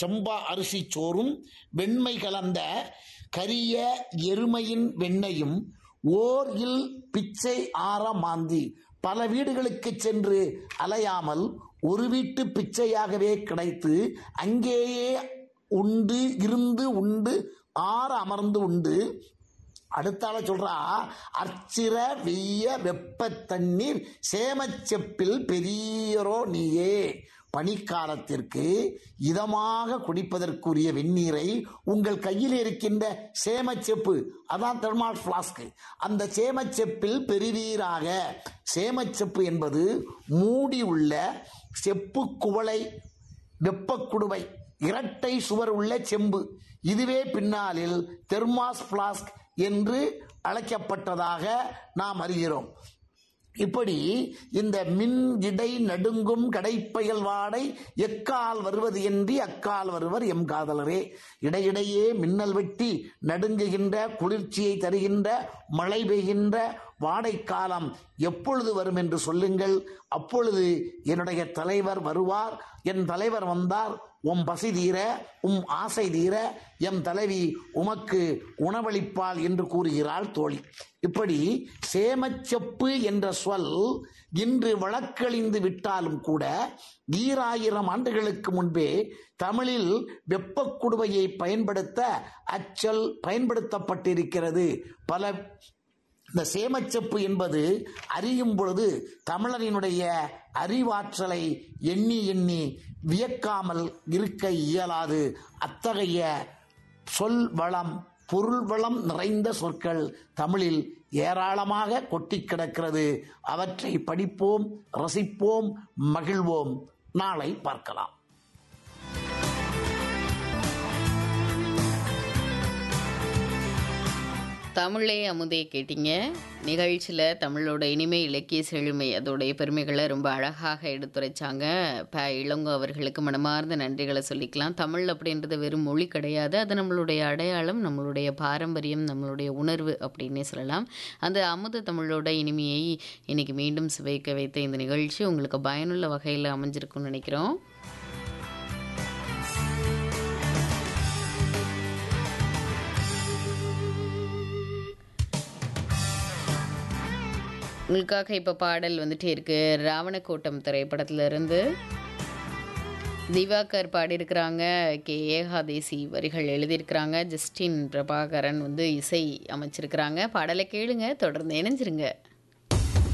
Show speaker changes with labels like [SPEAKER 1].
[SPEAKER 1] செம்பா அரிசி சோறும் வெண்மை கலந்த கரிய எருமையின் வெண்ணையும் ஓர் இல் பிச்சை ஆற மாந்தி பல வீடுகளுக்கு சென்று அலையாமல் ஒரு வீட்டு பிச்சையாகவே கிடைத்து அங்கேயே உண்டு இருந்து உண்டு ஆற அமர்ந்து உண்டு அடுத்தால சொல்றா அர்ச்சிர வெய்ய வெப்ப தண்ணீர் சேமச்செப்பில் பெரியரோ நீயே பனிக்காலத்திற்கு இதமாக குடிப்பதற்குரிய வெந்நீரை உங்கள் கையில் இருக்கின்ற சேமச்செப்பு அதான் தெர்மால் பிளாஸ்க் அந்த சேமச்செப்பில் பெறுவீராக சேமச்செப்பு என்பது மூடி உள்ள செப்பு குவளை வெப்பக்குடுவை இரட்டை சுவர் உள்ள செம்பு இதுவே பின்னாளில் தெர்மாஸ் பிளாஸ்க் என்று அழைக்கப்பட்டதாக நாம் அறிகிறோம் இப்படி இந்த மின் இடை நடுங்கும் கடைப்பயல் வாடை எக்கால் வருவது என்று அக்கால் வருவர் எம் காதலரே இடையிடையே மின்னல் வெட்டி நடுங்குகின்ற குளிர்ச்சியை தருகின்ற மழை பெய்கின்ற வாடை காலம் எப்பொழுது வரும் என்று சொல்லுங்கள் அப்பொழுது என்னுடைய தலைவர் வருவார் என் தலைவர் வந்தார் உம் பசி தீர உம் ஆசை தீர எம் தலைவி உமக்கு உணவளிப்பாள் என்று கூறுகிறாள் தோழி இப்படி சேமச்செப்பு என்ற சொல் இன்று வழக்கழிந்து விட்டாலும் கூட ஈராயிரம் ஆண்டுகளுக்கு முன்பே தமிழில் வெப்பக்குடுவையை பயன்படுத்த அச்சொல் பயன்படுத்தப்பட்டிருக்கிறது பல இந்த சேமச்செப்பு என்பது அறியும் பொழுது தமிழரினுடைய அறிவாற்றலை எண்ணி எண்ணி வியக்காமல் இருக்க இயலாது அத்தகைய சொல் வளம் பொருள் வளம் நிறைந்த சொற்கள் தமிழில் ஏராளமாக கொட்டி கிடக்கிறது அவற்றை படிப்போம் ரசிப்போம் மகிழ்வோம் நாளை பார்க்கலாம்
[SPEAKER 2] தமிழே அமுதே கேட்டீங்க நிகழ்ச்சியில் தமிழோட இனிமை இலக்கிய செழுமை அதோடைய பெருமைகளை ரொம்ப அழகாக எடுத்துரைச்சாங்க ப இளங்கோ அவர்களுக்கு மனமார்ந்த நன்றிகளை சொல்லிக்கலாம் தமிழ் அப்படின்றது வெறும் மொழி கிடையாது அது நம்மளுடைய அடையாளம் நம்மளுடைய பாரம்பரியம் நம்மளுடைய உணர்வு அப்படின்னே சொல்லலாம் அந்த அமுத தமிழோட இனிமையை இன்னைக்கு மீண்டும் சுவைக்க வைத்த இந்த நிகழ்ச்சி உங்களுக்கு பயனுள்ள வகையில் அமைஞ்சிருக்கும்னு நினைக்கிறோம் உங்களுக்காக இப்போ பாடல் வந்துட்டே இருக்கு ராவணக்கூட்டம் திரைப்படத்துல இருந்து திவாகர் பாடியிருக்கிறாங்க கே ஏகாதேசி வரிகள் எழுதியிருக்கிறாங்க ஜஸ்டின் பிரபாகரன் வந்து இசை அமைச்சிருக்கிறாங்க பாடலை கேளுங்க தொடர்ந்து இணைஞ்சிருங்க